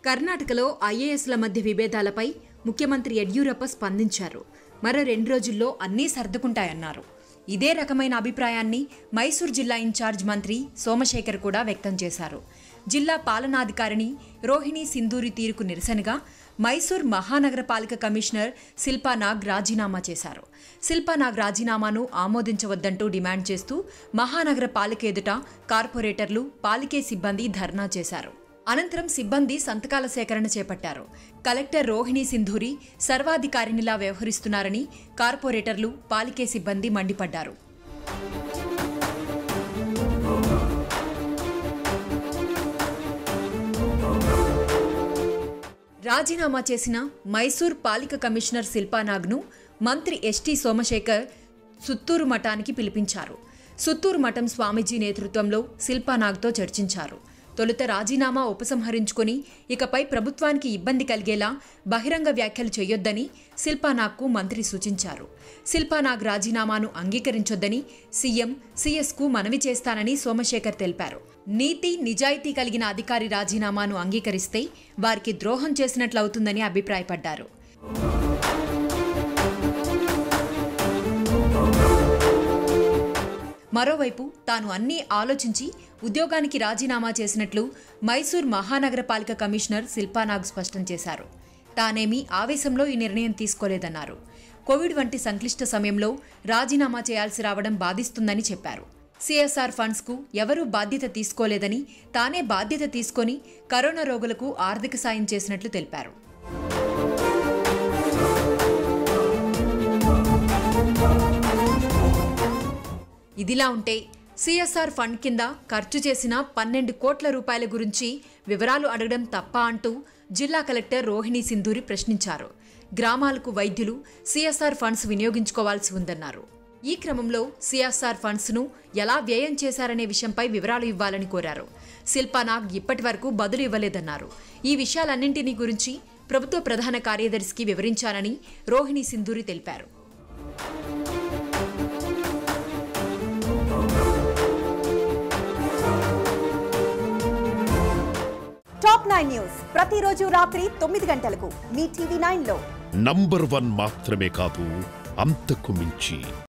కర్ణాటకలో ఐఏఎస్ల మధ్య విభేదాలపై ముఖ్యమంత్రి యడ్యూరప్ప స్పందించారు మరో రెండు రోజుల్లో అన్నీ సర్దుకుంటాయన్నారు ఇదే రకమైన అభిప్రాయాన్ని మైసూర్ జిల్లా ఇన్ఛార్జ్ మంత్రి సోమశేఖర్ కూడా వ్యక్తం చేశారు జిల్లా పాలనాధికారిని రోహిణి సింధూరి తీరుకు నిరసనగా మైసూర్ మహానగరపాలిక కమిషనర్ శిల్పా నాగ్ రాజీనామా చేశారు శిల్పా నాగ్ రాజీనామాను ఆమోదించవద్దంటూ డిమాండ్ చేస్తూ మహానగర పాలిక ఎదుట కార్పొరేటర్లు పాలికే సిబ్బంది ధర్నా చేశారు అనంతరం సిబ్బంది సంతకాల సేకరణ చేపట్టారు కలెక్టర్ రోహిణి సింధూరి సర్వాధికారినిలా వ్యవహరిస్తున్నారని కార్పొరేటర్లు పాలికే సిబ్బంది మండిపడ్డారు రాజీనామా చేసిన మైసూర్ పాలిక కమిషనర్ శిల్పానాగ్ను మంత్రి ఎస్టీ సోమశేఖర్ సుత్తూరు మఠానికి పిలిపించారు సుత్తూరు మఠం స్వామీజీ నేతృత్వంలో శిల్పానాగ్తో చర్చించారు తొలుత రాజీనామా ఉపసంహరించుకొని ఇకపై ప్రభుత్వానికి ఇబ్బంది కలిగేలా బహిరంగ వ్యాఖ్యలు చేయొద్దని శిల్పానాగ్కు మంత్రి సూచించారు శిల్పానాగ్ రాజీనామాను అంగీకరించొద్దని సీఎం సీఎస్కు మనవి చేస్తానని సోమశేఖర్ తెలిపారు నీతి నిజాయితీ కలిగిన అధికారి రాజీనామాను అంగీకరిస్తే వారికి ద్రోహం చేసినట్లవుతుందని అభిప్రాయపడ్డారు మరోవైపు తాను అన్నీ ఆలోచించి ఉద్యోగానికి రాజీనామా చేసినట్లు మైసూర్ మహానగరపాలిక కమిషనర్ శిల్పానాగ్ స్పష్టం చేశారు తానేమీ ఆవేశంలో ఈ నిర్ణయం తీసుకోలేదన్నారు కోవిడ్ వంటి సంక్లిష్ట సమయంలో రాజీనామా చేయాల్సి రావడం బాధిస్తుందని చెప్పారు సిఎస్ఆర్ ఫండ్స్కు ఎవరూ బాధ్యత తీసుకోలేదని తానే బాధ్యత తీసుకొని కరోనా రోగులకు ఆర్థిక సాయం చేసినట్లు తెలిపారు ఇదిలా ఉంటే సిఎస్ఆర్ ఫండ్ కింద ఖర్చు చేసిన పన్నెండు కోట్ల రూపాయల గురించి వివరాలు అడగడం తప్ప అంటూ జిల్లా కలెక్టర్ రోహిణి సింధూరి ప్రశ్నించారు గ్రామాలకు వైద్యులు సిఎస్ఆర్ ఫండ్స్ వినియోగించుకోవాల్సి ఉందన్నారు ఈ క్రమంలో సిఎస్ఆర్ ఫండ్స్ను ఎలా వ్యయం చేశారనే విషయంపై వివరాలు ఇవ్వాలని కోరారు శిల్పానాగ్ ఇప్పటి వరకు బదులు ఇవ్వలేదన్నారు ఈ విషయాలన్నింటినీ గురించి ప్రభుత్వ ప్రధాన కార్యదర్శికి వివరించానని రోహిణి సింధూరి తెలిపారు టాప్ నైన్ న్యూస్ ప్రతిరోజు రాత్రి తొమ్మిది గంటలకు మీ టీవీ నైన్ లో నంబర్ వన్ మాత్రమే కాదు అంతకు మించి